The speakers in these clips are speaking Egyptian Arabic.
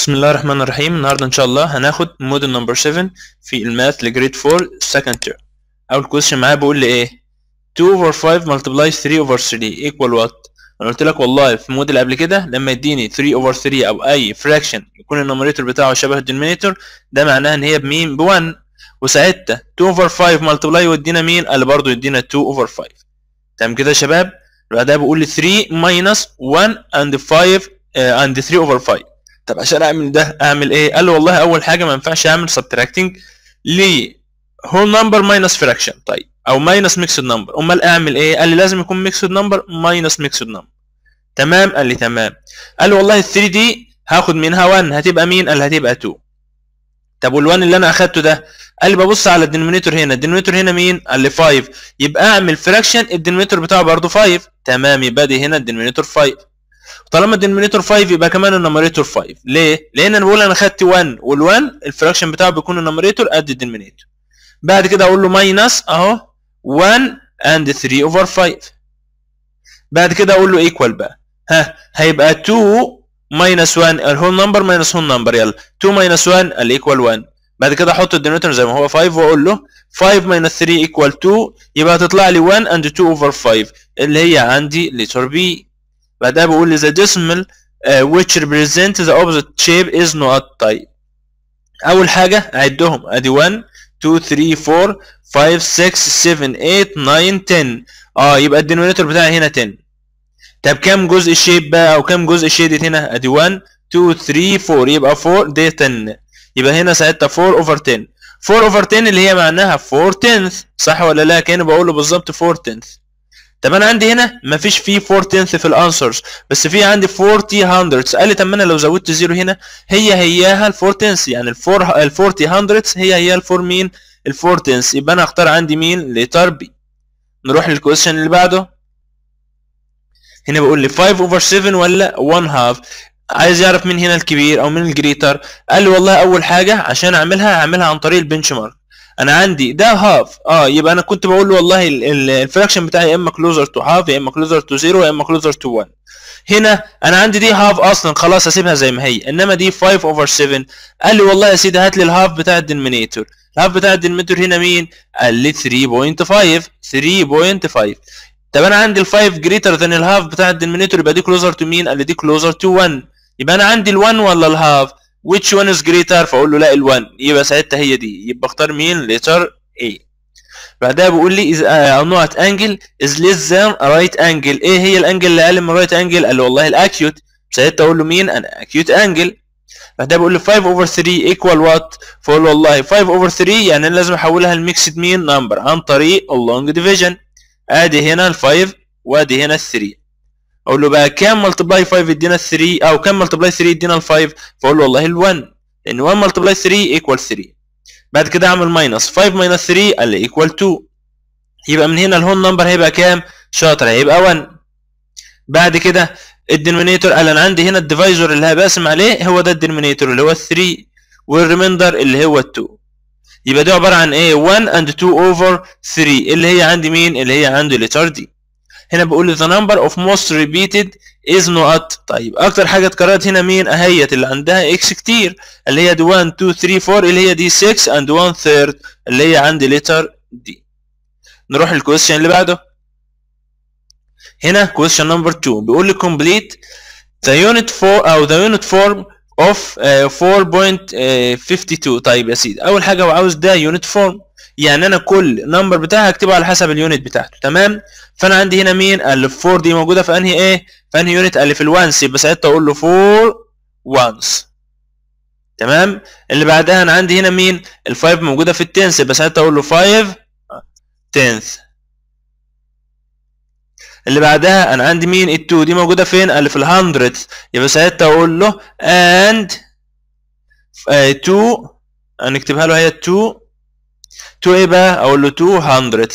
بسم الله الرحمن الرحيم النهارده ان شاء الله هناخد موديل نمبر 7 في الماث لجريد 4 second term اول كويشن معايا بيقول لي ايه 2 over 5 multiply 3 over 3 equal what انا قلت لك والله في موديل قبل كده لما يديني 3 over 3 او اي fraction يكون النوميريتور بتاعه شبه الدينومينيتور ده معناها ان هي بمين ب 1 وساعتها 2 over 5 multiply يدينا مين قال برضه يدينا 2 over 5 تمام كده يا شباب بعدها بيقول لي 3 minus 1 and 5 uh, and 3 over 5 طب عشان اعمل ده اعمل ايه قال له والله اول حاجه ما ينفعش اعمل سبتراكتنج ل whole number minus fraction طيب او minus mixed number امال اعمل ايه قال لي لازم يكون mixed number minus mixed number تمام قال لي تمام قال له والله ال 3 دي هاخد منها 1 هتبقى مين قال هتبقى 2 طب وال1 اللي انا اخدته ده قال لي ببص على الدينومينيتور هنا الدينومينيتور هنا مين قال لي 5 يبقى اعمل فراكشن الدينومينيتور بتاعه برضه 5 تمام يبقى دي هنا الدينومينيتور 5 طالما الدينومينيتور 5 يبقى كمان النوميريتور 5 ليه لان انا بقول انا خدت 1 وال1 الفراكشن بتاعه بيكون النوميريتور قد الدينومينيتور بعد كده اقول له ماينس اهو 1 اند 3 اوفر 5 بعد كده اقول له ايكوال بقى ها هيبقى 2 ماينس 1 الهول نمبر ماينس هول نمبر يلا 2 ماينس 1 الايكوال 1 بعد كده احط الدينومينيتور زي ما هو 5 واقول له 5 ماينس 3 ايكوال 2 يبقى هتطلع لي 1 اند 2 اوفر 5 اللي هي عندي لتر بي بعدها بقول لي the decimal uh, which represent the opposite shape is not طيب اول حاجه اعدهم ادي 1 2 3 4 5 6 7 8 9 10 اه يبقى الدينومينيتور بتاعي هنا 10 طب كام جزء الشيب بقى او كام جزء شيدد هنا ادي 1 2 3 4 يبقى 4 دي 10 يبقى هنا ساعتها 4 اوفر 10 4 اوفر 10 اللي هي معناها 4 10 صح ولا لا كاني بقول له بالظبط 4 10 طب انا عندي هنا مفيش فيه 4 تنث في الانسرز بس في عندي 40 هندردز قال لي طب ما انا لو زودت زيرو هنا هي هياها ال 4 تنث يعني ال 4 ال 40 هندردز هي هي ال 4 مين ال 4 تنث يبقى انا هختار عندي مين لتر بي نروح للكويشن اللي بعده هنا بيقول لي 5 اوفر 7 ولا 1 هاف عايز يعرف مين هنا الكبير او مين الجريتر قال لي والله اول حاجه عشان اعملها هعملها عن طريق البنش مارك انا عندي ده هاف اه يبقى انا كنت بقول له والله الفراكشن بتاعي يا اما كلوزر تو هاف يا اما كلوزر تو زيرو يا اما كلوزر تو 1 هنا انا عندي دي هاف اصلا خلاص هسيبها زي ما هي انما دي 5 اوفر 7 قال لي والله يا سيدي هات لي الهاف بتاع الدينومينيتور الهاف بتاع الدينومينيتور هنا مين قال لي 3.5 3.5 طب انا عندي ال5 جريتر ذان الهاف بتاع الدينومينيتور يبقى دي كلوزر تو مين قال لي دي كلوزر تو 1 يبقى انا عندي ال1 ولا الهاف which one is greater فاقول له لا ال1 يبقى ساعتها هي دي يبقى اختار مين letter A بعدها بيقول لي is a not angle is less than a right angle ايه هي الانجل اللي اقل من right angle قال له والله الاكيوت ساعتها اقول له مين انا acute angle بعدها بيقول لي 5 over 3 equal what فاقول له والله 5 over 3 يعني انا لازم احولها لميكسد مين نمبر عن طريق long division ادي هنا ال 5 وادي هنا ال 3 اقول له بقى كام ملتبلاي 5 يدينا 3 او كام ملتبلاي 3 يدينا ال 5 فاقول له والله ال 1 لان 1 ملتبلاي 3 ايكوال 3 بعد كده اعمل ماينس 5 ماينس 3 قال لي ايكوال 2 يبقى من هنا الهون نمبر هيبقى كام شاطر هيبقى 1 بعد كده الدينومينيتور قال انا عندي هنا الديفايزر اللي هبقسم عليه هو ده الدينومينيتور اللي هو 3 والريميندر اللي هو 2 يبقى ده عباره عن ايه 1 and 2 over 3 اللي هي عندي مين اللي هي عندي لتر دي هنا بقول لي the number of most repeated is not طيب اكتر حاجه اتكررت هنا مين اهيت اللي عندها اكس كتير اللي هي دي 1 2 3 4 اللي هي دي 6 and 1 third اللي هي عندي letter دي نروح للكويشن اللي بعده هنا question number 2 بيقول لي complete the unit for او the unit form of uh, 4.52 طيب يا سيدي اول حاجه هو عاوز ده unit form يعني انا كل نمبر بتاعها هكتبه على حسب اليونت بتاعته تمام فانا عندي هنا مين قال لي 4 دي موجوده في انهي ايه في انهي يونت قال لي في الوانس يبقى ساعتها اقول له 4 وانس تمام اللي بعدها انا عندي هنا مين ال5 موجوده في التنس يبقى ساعتها اقول له 5 تنس اللي بعدها انا عندي مين ال2 دي موجوده فين قال لي في الهندردز يبقى ساعتها اقول له and 2 هنكتبها له هي 2 2 ايه بقى اقول له 200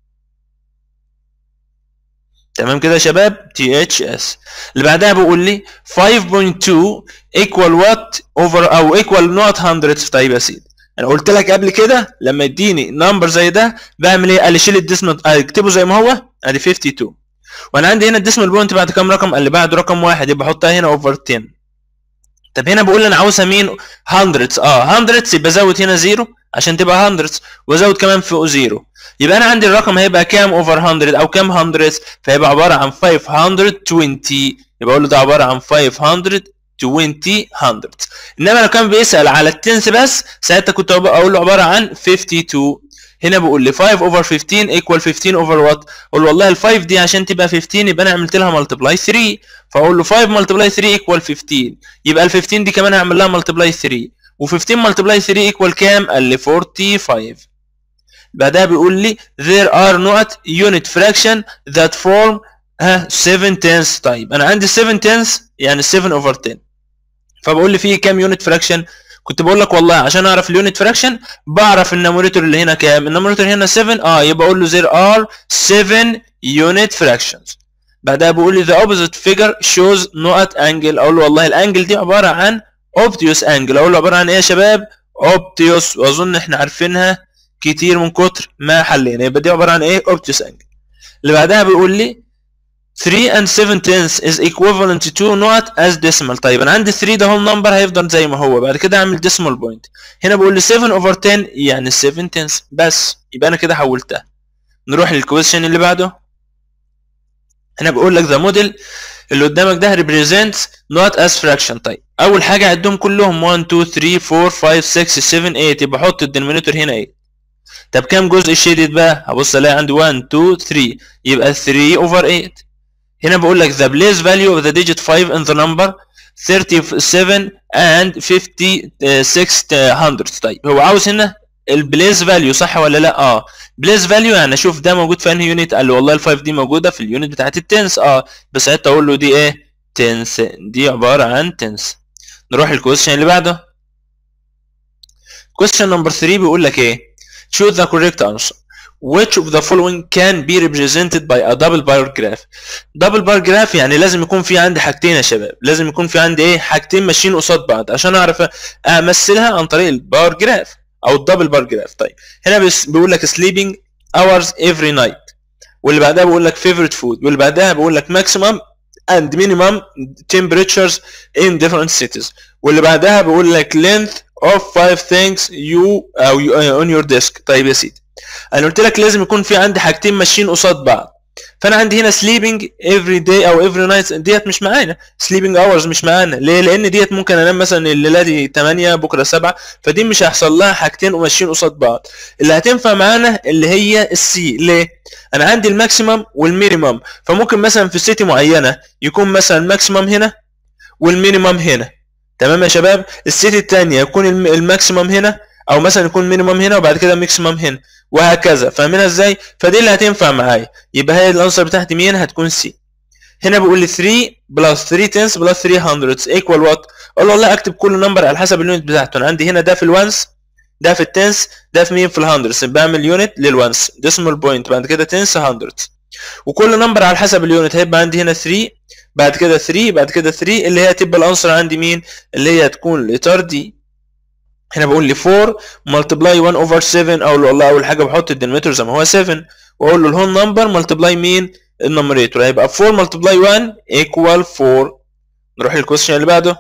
تمام كده يا شباب تي اتش اس اللي بعدها بيقول لي 5.2 equal what over او equal not 100 طيب يا سيدي انا قلت لك قبل كده لما يديني نمبر زي ده بعمل ايه قال لي شيل الديسمال اكتبه زي ما هو ادي 52 وانا عندي هنا الديسمال بوينت بعد كام رقم قال لي بعد رقم واحد يبقى احطها هنا اوفر 10 طب هنا بقول لي انا عاوزها مين hundreds اه hundreds يبقى زود هنا زيرو عشان تبقى hundreds وازود كمان فوق زيرو يبقى انا عندي الرقم هيبقى كام اوفر 100 او كام hundreds فيبقى عباره عن 520 يبقى اقول له ده عباره عن 520 hundreds انما لو كان بيسال على التنس بس ساعتها كنت اقول له عباره عن 52 هنا بيقول لي 5 اوفر 15 ايكوال 15 اوفر وات اقول له والله ال 5 دي عشان تبقى 15 يبقى انا عملت لها ملتبلاي 3 فاقول له 5 ملتبلاي 3 ايكوال 15 يبقى ال 15 دي كمان هعمل لها ملتبلاي 3 و15 ملتبلاي 3 ايكوال كام قال لي 45 بعدها بيقول لي there are not unit fraction that form ها 7 tenths طيب انا عندي 7 tenths يعني 7 over 10 فبقول لي فيه كام يونت فراكشن كنت بقول لك والله عشان اعرف اليونت فراكشن بعرف النوميريتور اللي هنا كام النوميريتور هنا 7 اه يبقى اقول له there are 7 unit fractions بعدها بيقول لي the opposite figure shows not angle اقول له والله الانجل دي عباره عن obtuse angle اقول له عباره عن ايه يا شباب obtuse واظن احنا عارفينها كتير من كتر ما حلينا يبقى دي عباره عن ايه obtuse angle اللي بعدها بيقول لي 3 and 7 tenths is equivalent to not as decimal طيب انا عندي 3 ده هول نمبر هيفضل زي ما هو بعد كده اعمل decimal point هنا بقول لي 7 over 10 يعني 7 tenths بس يبقى انا كده حولتها نروح للكويشن اللي بعده هنا بقول لك the model اللي قدامك ده represents not as fraction طيب اول حاجه عدهم كلهم 1 2 3 4 5 6 7 8 يبقى احط الدينومينيتور هنا 8 طب كام جزء شيدد بقى هبص الاقي عندي 1 2 3 يبقى 3 over 8 هنا بقول لك the place value of the digit 5 in the number 37 and 56 hundredths طيب هو عاوز هنا البليس فاليو صح ولا لا اه بليس فاليو يعني اشوف ده موجود في انهي يونت قال لي والله ال5 دي موجوده في اليونت بتاعت التنس اه بس ساعتها اقول له دي ايه تنس دي عباره عن تنس نروح للكويشن اللي بعده question number 3 بيقول لك ايه choose the correct answer which of the following can be represented by a double bar graph double bar graph يعني لازم يكون في عندي حاجتين يا شباب لازم يكون في عندي ايه حاجتين ماشيين قصاد بعض عشان اعرف امثلها عن طريق البار جراف او الدبل بار جراف طيب هنا بس بيقول لك sleeping hours every night واللي بعدها بيقول لك favorite food واللي بعدها بيقول لك maximum and minimum temperatures in different cities واللي بعدها بيقول لك length of five things you او you, on your desk طيب يا سيدي انا قلت لك لازم يكون في عندي حاجتين ماشيين قصاد بعض فانا عندي هنا sleeping every day او every night ديت مش معانا sleeping hours مش معانا ليه لان ديت ممكن انام مثلا الليله دي 8 بكره 7 فدي مش هيحصل لها حاجتين وماشيين قصاد بعض اللي هتنفع معانا اللي هي السي ليه انا عندي الماكسيمم والمينيمم فممكن مثلا في سيتي معينه يكون مثلا الماكسيمم هنا والمينيمم هنا تمام يا شباب السيتي الثانيه يكون الماكسيمم هنا او مثلا يكون مينيمم هنا وبعد كده ماكسيمم هنا وهكذا فاهمينها ازاي فدي اللي هتنفع معايا يبقى هي الانسر بتاعتي مين هتكون سي هنا بيقول لي 3 بلس 3 تنس بلس 300 ايكوال وات اقول له والله اكتب كل نمبر على حسب اليونت بتاعته انا عندي هنا ده في الوانس ده في التنس ده في مين في الهندرس بعمل يونت للوانس ديسمال بوينت بعد كده تنس 100 وكل نمبر على حسب اليونت هيبقى عندي هنا 3 بعد كده 3 بعد كده 3 اللي هي تبقى الانسر عندي مين اللي هي هتكون الاتار دي هنا بقول لي 4 ملتبلاي 1 اوفر 7 اقول له والله اول حاجه بحط الدينوميتور زي ما هو 7 واقول له الهول نمبر ملتبلاي مين النمريتور هيبقى 4 ملتبلاي 1 ايكوال 4 نروح للكويشن اللي بعده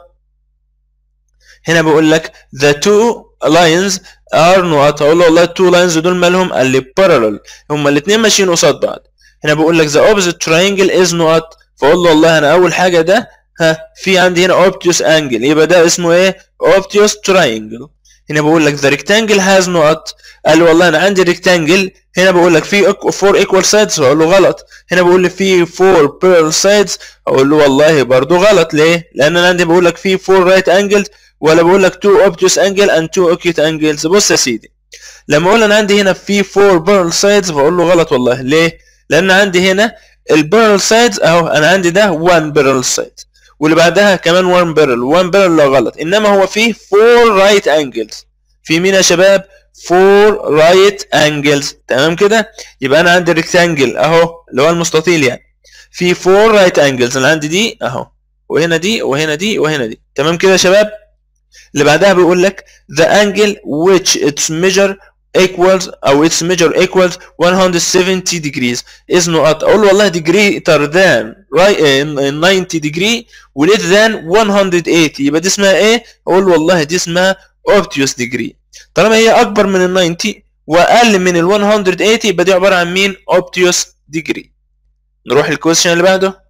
هنا بقول لك the two lines are not اقول له والله التو لاينز دول مالهم قال لي parallel هما الاثنين ماشيين قصاد بعض هنا بقول لك the opposite triangle is not فاقول له والله انا اول حاجه ده ها في عندي هنا obtuse angle يبقى ده اسمه ايه obtuse triangle هنا بقول لك the rectangle has not قال لي والله انا عندي rectangle هنا بقول لك في 4 equal sides اقول له غلط هنا بقول لي في 4 parallel sides اقول له والله برضو غلط ليه لان انا عندي بقول لك في 4 right angles ولا بقول لك 2 obtuse angle and 2 acute angles بص يا سيدي لما اقول انا عندي هنا في 4 parallel sides بقول له غلط والله ليه لان عندي هنا البارل سايدز اهو انا عندي ده 1 بارل سايد واللي بعدها كمان 1 بارل 1 بارل لا غلط انما هو فيه 4 رايت انجلز في مين يا شباب 4 رايت انجلز تمام كده يبقى انا عندي ريكتانجل اهو اللي هو المستطيل يعني في 4 رايت انجلز انا عندي دي اهو وهنا دي وهنا دي وهنا دي تمام كده يا شباب اللي بعدها بيقول لك the angle which its measure equals او its measure equals 170 degrees is not اقول له والله دي greater than 90 degree وليت ذان 180 يبقى دي اسمها ايه؟ اقول له والله دي اسمها obtuse degree طالما هي اكبر من ال 90 واقل من ال 180 يبقى دي عباره عن مين؟ obtuse degree نروح للكويشن اللي بعده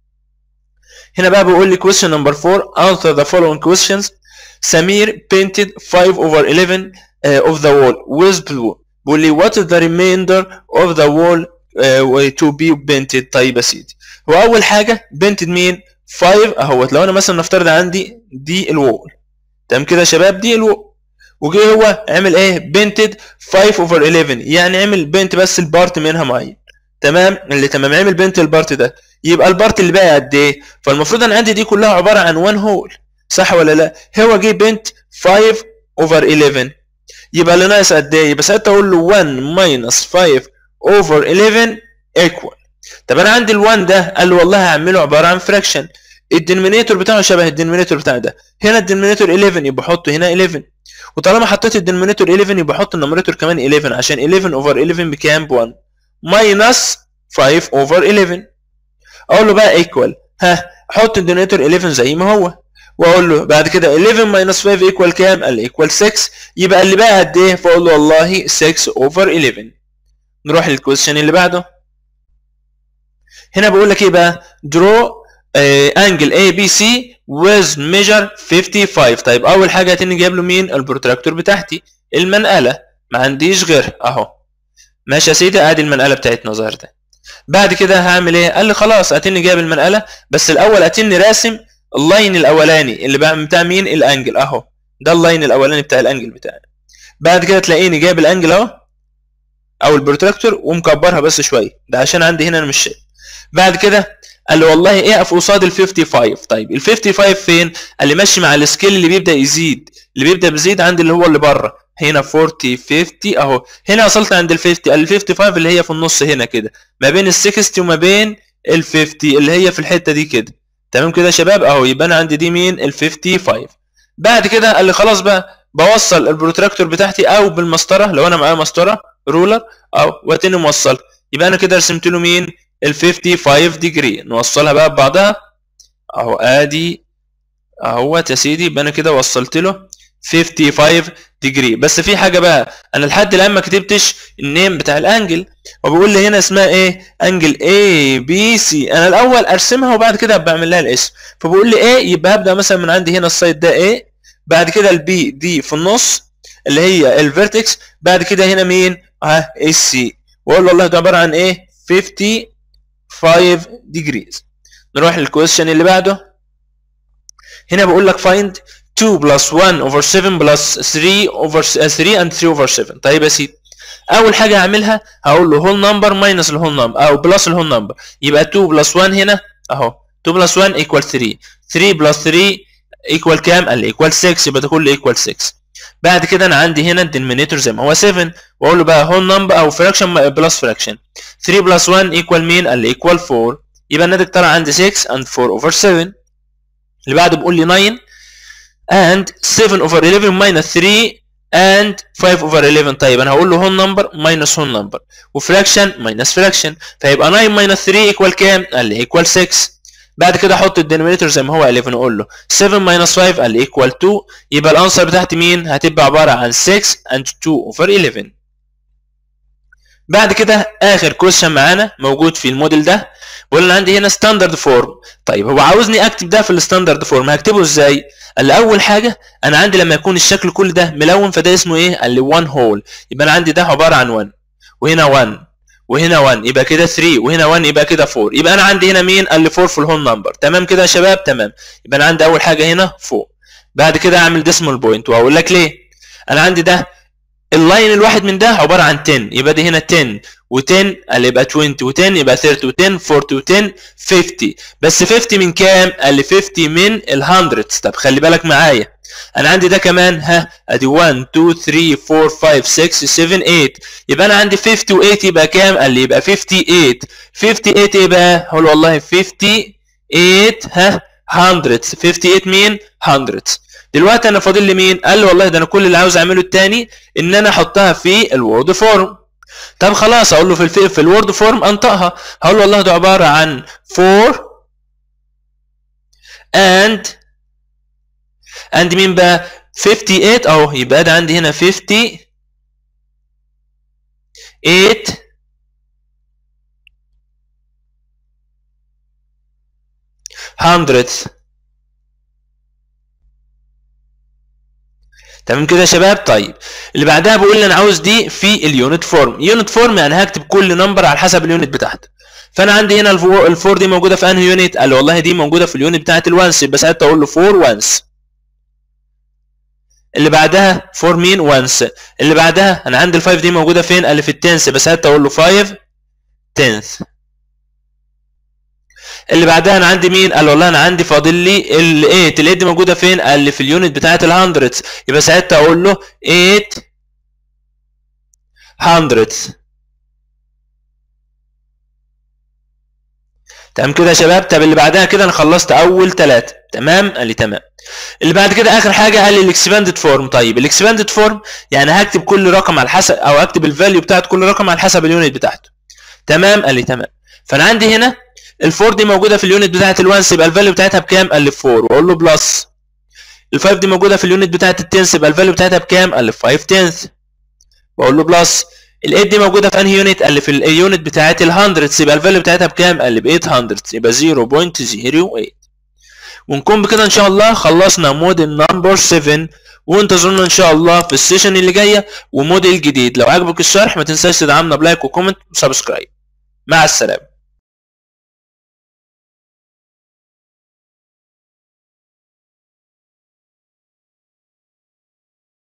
هنا بقى بيقول لي question number 4 answer the following questions سمير painted 5 over 11 uh, of the wall with blue بيقول لي what is the remainder of the wall uh, to be painted طيب يا سيدي هو اول حاجه painted مين 5 اهوت لو انا مثلا نفترض عندي دي الوول تمام كده يا شباب دي الوول وجه هو عمل ايه painted 5 over 11 يعني عمل بنت بس البارت منها معين تمام اللي تمام عمل بنت البارت ده يبقى البارت اللي باقي قد ايه فالمفروض انا عندي دي كلها عباره عن 1 هول صح ولا لا هو جه بنت 5 اوفر 11 يبقى اللي ناقص قد ايه يبقى ساعتها اقول له 1 ماينس 5 اوفر 11 ايكوال طب انا عندي ال1 ده قال له والله هعمله عباره عن فراكشن الدينومينيتور بتاعه شبه الدينومينيتور بتاع ده هنا الدينومينيتور 11 يبقى احطه هنا 11 وطالما حطيت الدينومينيتور 11 يبقى احط النوميريتور كمان 11 عشان 11 اوفر 11 بكام ب 1 ماينس 5 اوفر 11 اقول له بقى ايكوال ها احط الدينومينيتور 11 زي ما هو واقول له بعد كده 11 ماينس 5 ايكوال كام؟ قال لي ايكوال 6 يبقى اللي بقى قد ايه؟ فاقول له والله 6 اوفر 11 نروح للكويشن اللي بعده هنا بقول لك ايه بقى؟ درو انجل اي بي سي with measure 55 طيب اول حاجه هتني جايب له مين؟ البروتراكتور بتاعتي المنقله ما عنديش غير اهو ماشي يا سيدي ادي المنقله بتاعتنا ظاهر ده بعد كده هعمل ايه؟ قال لي خلاص اتني جايب المنقله بس الاول اتني راسم اللاين الاولاني اللي بقى بتاع مين الانجل اهو ده اللاين الاولاني بتاع الانجل بتاعي بعد كده تلاقيني جايب الانجل اهو او البروتراكتور ومكبرها بس شويه ده عشان عندي هنا انا مش شايف بعد كده قال لي والله ايه اقف قصاد ال 55 طيب ال 55 فين قال لي ماشي مع السكيل اللي بيبدا يزيد اللي بيبدا بيزيد عندي اللي هو اللي بره هنا 40 50 اهو هنا وصلت عند ال 50 قال ال 55 اللي هي في النص هنا كده ما بين ال 60 وما بين ال 50 اللي هي في الحته دي كده تمام كده يا شباب اهو يبقى انا عندي دي مين ال 55 بعد كده قال لي خلاص بقى بوصل البروتراكتور بتاعتي او بالمسطره لو انا معايا مسطره رولر او واتني موصل يبقى انا كده رسمت له مين ال 55 ديجري نوصلها بقى ببعضها اهو ادي اهوت يا سيدي يبقى انا كده وصلت له 55 ديجري بس في حاجه بقى انا لحد الان ما كتبتش النيم بتاع الانجل وبيقول لي هنا اسمها ايه انجل اي بي سي انا الاول ارسمها وبعد كده بعمل لها الاسم فبقول لي ايه يبقى هبدا مثلا من عندي هنا السايد ده ايه بعد كده البي دي في النص اللي هي الفيرتكس بعد كده هنا مين ها اي سي واقول له والله ده عباره عن ايه 55 ديجريز نروح للكويشن اللي بعده هنا بقول لك find 2 plus 1 over 7 plus 3 over 3 and 3 over 7 طيب يا سيدي اول حاجه هعملها هقول له whole number minus الهول نمبر او بلس الهول نمبر يبقى 2 plus 1 هنا اهو 2 plus 1 equal 3 3 plus 3 equal كام قال لي equal 6 يبقى ده كله equal 6 بعد كده انا عندي هنا الدينومينيتور زي ما هو 7 واقول له بقى whole number او fraction بلس fraction 3 plus 1 equal مين قال لي equal 4 يبقى الناتج طلع عندي 6 and 4 over 7 اللي بعده بيقول لي 9 and 7 over 11 minus 3 and 5 over 11 طيب انا هقول له whole number minus whole number وفراكشن minus fraction فيبقى 9 minus 3 equal كام؟ قال لي equal 6 بعد كده احط الدينومينيتور زي ما هو 11 واقول له 7 minus 5 قال لي equal 2 يبقى الانسر بتاعتي مين؟ هتبقى عباره عن 6 and 2 over 11 بعد كده اخر كويشن معانا موجود في الموديل ده بقول انا عندي هنا ستاندرد فورم طيب هو عاوزني اكتب ده في الستاندرد فورم هكتبه ازاي قال لي اول حاجه انا عندي لما يكون الشكل كل ده ملون فده اسمه ايه قال لي 1 هول يبقى انا عندي ده عباره عن 1 وهنا 1 وهنا 1 يبقى كده 3 وهنا 1 يبقى كده 4 يبقى انا عندي هنا مين قال لي 4 في الهول نمبر تمام كده يا شباب تمام يبقى انا عندي اول حاجه هنا 4 بعد كده اعمل ديسمال بوينت وهقول لك ليه انا عندي ده اللاين الواحد من ده عباره عن 10 يبقى دي هنا 10 و10 قال يبقى 20 و10 يبقى 30 و10 40 و10 50 بس 50 من كام؟ قال لي 50 من ال 100 طب خلي بالك معايا انا عندي ده كمان ها ادي 1 2 3 4 5 6 7 8 يبقى انا عندي 50 و8 يبقى كام؟ قال لي يبقى 58 58 ايه بقى؟ هقول والله 58 ها 100 58 مين؟ 100 دلوقتي انا فاضل لي مين؟ قال لي والله ده انا كل اللي عاوز اعمله التاني ان انا احطها في الوورد فورم طب خلاص اقول له في الفي في الوورد فورم انطقها هقول له والله ده عباره عن 4 and and مين بقى 58 اهو يبقى ده عندي هنا 50 8 hundredths تمام كده يا شباب طيب اللي بعدها بقول لي انا عاوز دي في اليونت فورم يونت فورم يعني هكتب كل نمبر على حسب اليونت بتاعته فانا عندي هنا الفور دي موجوده في انهي يونت قال لي والله دي موجوده في اليونت بتاعت الوانس يبقى ساعتها اقول له 4 وانس اللي بعدها 4 مين وانس اللي بعدها انا عندي ال5 دي موجوده فين قال لي في التنس يبقى ساعتها اقول له 5 تنث اللي بعدها انا عندي مين قال والله انا عندي فاضل لي ال8 ال8 دي موجوده فين قال لي في اليونت بتاعه الهندردز يبقى ساعتها اقول له 8 hundredths تمام كده يا شباب طب اللي بعدها كده انا خلصت اول ثلاثه تمام قال لي تمام اللي بعد كده اخر حاجه قال لي الاكسباندد فورم طيب الاكسباندد فورم يعني هكتب كل رقم على حسب او هكتب الفاليو بتاعت كل رقم على حسب اليونت بتاعته تمام قال لي تمام فانا عندي هنا الفور دي موجوده في اليونت بتاعت الوانس يبقى الفاليو بتاعتها بكام قال لي 4 واقول له بلس ال5 دي موجوده في اليونت بتاعت التنس يبقى الفاليو بتاعتها بكام قال لي 5 تنث واقول له بلس ال8 دي موجوده في انهي يونت قال لي في اليونت بتاعت ال100 يبقى الفاليو بتاعتها بكام قال لي ب 800 يبقى 0.08 ونكون بكده ان شاء الله خلصنا موديل نمبر 7 وانتظرونا ان شاء الله في السيشن اللي جايه وموديل جديد لو عجبك الشرح ما تنساش تدعمنا بلايك وكومنت وسبسكرايب مع السلامه